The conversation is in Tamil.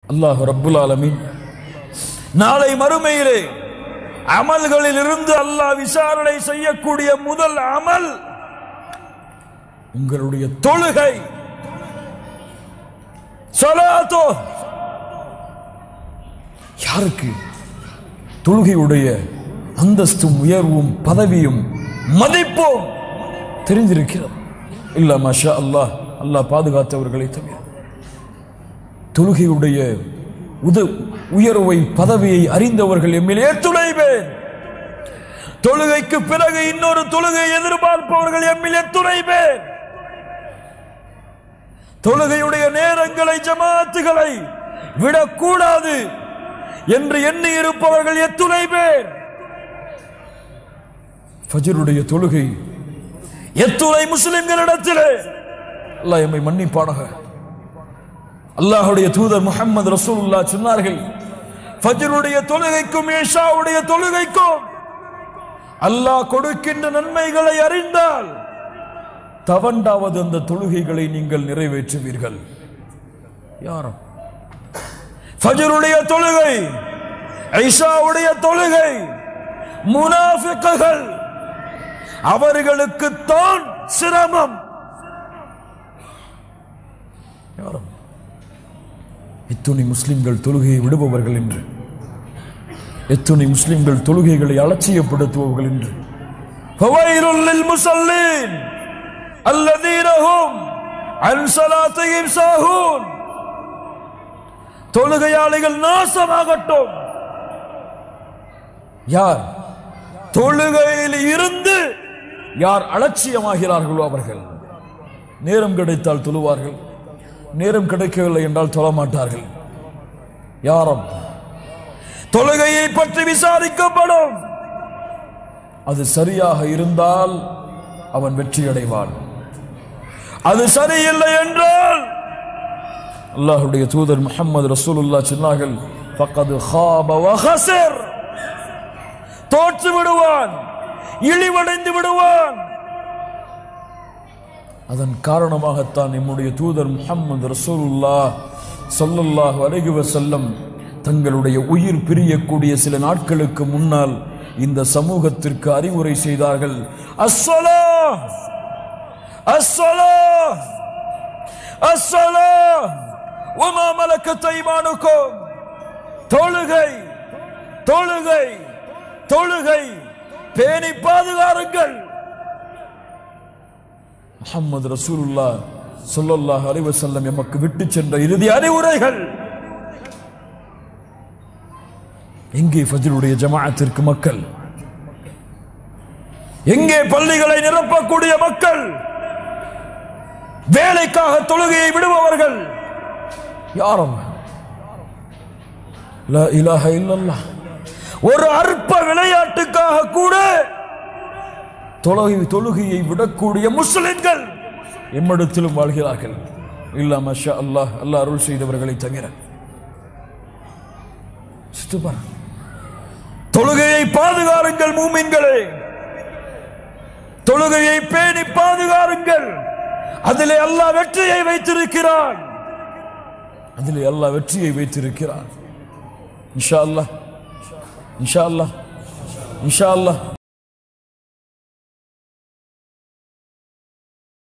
அல்லாஹ் ரப்புல் ஆலமீன் நாளை மறுமையிலே அமல்களில் இருந்து அல்லாஹ் விசாரணை செய்யக்கூடிய முதல் அமல் உங்களுடைய தொழுகை சலாத்தோ யாருக்கு தொழுகையுடைய அந்தஸ்தும் உயர்வும் பதவியும் மதிப்பும் தெரிந்திருக்கிறது இல்ல மஷா அல்லாஹ் அல்லாஹ் பாதுகாத்தவர்களை தவிர தொழுகையுடைய உத உயர்வை பதவியை அறிந்தவர்கள் எம்மில் எத்துணை பேர் தொழுகைக்கு பிறகு இன்னொரு தொழுகை எதிர்பார்ப்பவர்கள் எம்மில் எத்துணை பேர் தொழுகையுடைய நேரங்களை ஜமாத்துகளை விடக்கூடாது என்று எண்ணி இருப்பவர்கள் எத்துணை பேர் ஃபஜருடைய தொழுகை எத்துணை முஸ்லிம்களிடத்திலே அல்லாஹ் எம்மை மன்னிப்பானாக அல்லாஹ்வுடைய தூதர் முஹம்மது ரசூலுல்லாஹ் சொன்னார்கள் ஃபஜருடைய தொழுகைக்கும் ஏஷாவுடைய தொழுகைக்கும் அல்லாஹ் கொடுக்கின்ற நன்மைகளை அறிந்தால் தவண்டாவது அந்த தொழுகைகளை நீங்கள் நிறைவேற்றுவீர்கள் யாரும் ஃபஜருடைய தொழுகை ஐஷாவுடைய தொழுகை முனாஃபிக்குகள் அவர்களுக்கு தான் சிரமம் யாரும் எத்துணை முஸ்லிம்கள் தொழுகையை விடுபவர்கள் என்று எத்துணை முஸ்லிம்கள் தொழுகைகளை அலட்சியப்படுத்துபவர்கள் என்று فويل للمصلين الذين هم عن صلاتهم ساهون தொழுகையாளிகள் நாசமாகட்டும் யார் தொழுகையில் இருந்து யார் அலட்சியமாகிறார்களோ அவர்கள் நேரம் கிடைத்தால் தொழுவார்கள் நேரம் கிடைக்கவில்லை என்றால் தொழ மாட்டார்கள் யாரும் தொழுகையை பற்றி விசாரிக்கப்படும் அது சரியாக இருந்தால் அவன் வெற்றி அடைவான் அது சரியில்லை என்றால் அல்லாஹ்வுடைய தூதர் முஹம்மது ரசூலுல்லாஹ் சொன்னார்கள் ஃபக்கது ஹாப வஹஸர் தோற்று விடுவான் இழிவடைந்து விடுவான் அதன் காரணமாகத்தான் நம்முடைய தூதர் முஹம்மது ரசூலுல்லாஹ் ஸல்லல்லாஹு அலைஹி வஸல்லம் தங்களுடைய உயிர் பிரியக்கூடிய சில நாட்களுக்கு முன்னால் இந்த சமூகத்திற்கு அறிவுரை செய்தார்கள் அஸ்ஸலா அஸ்ஸலா அஸ்ஸலா உமா மலக்கத் ஐமானுக்கும் தொழுகை தொழுகை தொழுகை பேணி பாதுகாருங்கள் முஹம்மது ரசூலுல்லா ஸல்லல்லாஹு அலைஹி வஸல்லம் எமக்கு விட்டு சென்ற இறுதி அறிவுரைகள் எங்கே ஃபஜ்ருடைய ஜமாஅத்திற்கு மக்கள் எங்கே பள்ளிகளை நிரப்பக்கூடிய மக்கள் வேலைக்காக தொழுகையை விடுபவர்கள் யாரும் லா இலாஹ இல்லல்லாஹ் ஒரு அற்ப விளையாட்டுக்காக கூட தொழுகை தொழுகையை விடக்கூடிய முஸ்லிம்கள் எம்மிடத்திலும் வாழ்கிறார்கள் இல்ல மஷா அல்லாஹ் அல்லாஹ் அருள் செய்தவர்களை தவிர சித்து பாரு. தொழுகையை பாதுகாருங்கள் மூமின்களே தொழுகையை பேணி பாதுகாருங்கள் அதிலே அல்லாஹ் வெற்றியை வைத்திருக்கிறான் அதிலே அல்லாஹ் வெற்றியை வைத்திருக்கிறான் இன்ஷா அல்லாஹ் இன்ஷா அல்லாஹ் இன்ஷா அல்லாஹ்